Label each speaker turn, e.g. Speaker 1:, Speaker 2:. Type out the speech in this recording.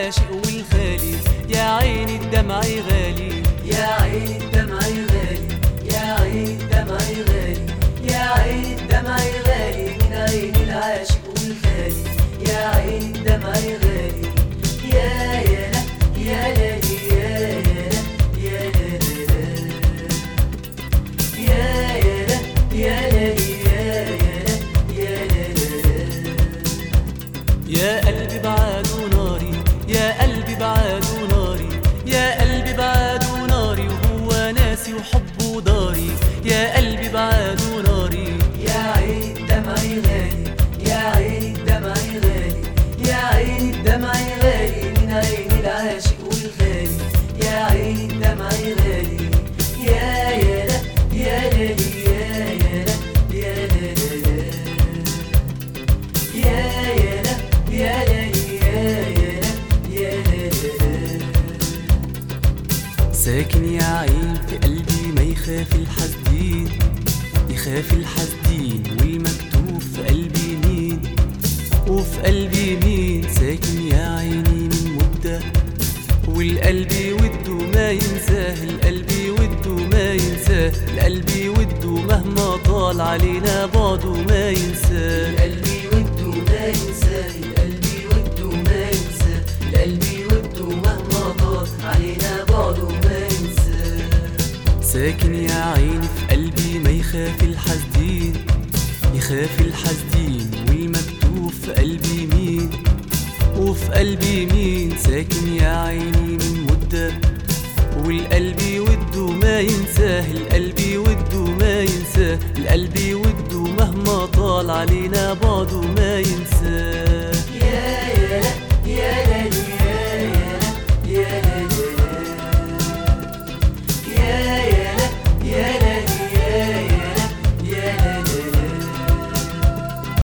Speaker 1: العاشق والخالي يا عيني الدمع غالي
Speaker 2: يا عين الدمع غالي يا عين الدمع غالي يا عين الدمع غالي من عين العاشق والخالي يا عين الدمع غالي يا يا لا يا لالي يا يا لا يا يا لا يا يا لا يا لالي يا يا لا يا لا
Speaker 1: يا قلبي بعاد وناري يا قلبي بعاد وناري يا قلبي بعاد وناري وهو ناسي وحبه داري يا قلبي بعاد وناري
Speaker 2: يا عين الدمع غالي يا عين الدمع غالي يا عين الدمع غالي من عين العاشق والخالي يا عين الدمع غالي يا يا لا يا لالي يا يا لا يا لا لا لا يا يا لا يا لالي يا يا لا يا لا لا
Speaker 1: ساكن يا عين في قلبي ما يخاف الحسدين يخاف الحسدين والمكتوب في قلبي مين وفي قلبي مين ساكن يا عيني من مدة والقلب وده ما ينساه القلب وده ما ينساه القلب وده مهما طال علينا بعده ما ينساه
Speaker 2: قلبي وده ما ينساه قلبي وده ما ينساه قلبي وده مهما طال علينا بعده ما ينساه
Speaker 1: ساكن يا عيني في قلبي ما يخاف الحسدين يخاف الحسدين والمكتوب في قلبي مين وفي قلبي مين ساكن يا عيني من مدة والقلب وده ما ينساه القلب وده ما ينساه القلب وده مهما طال علينا بعده ما ينساه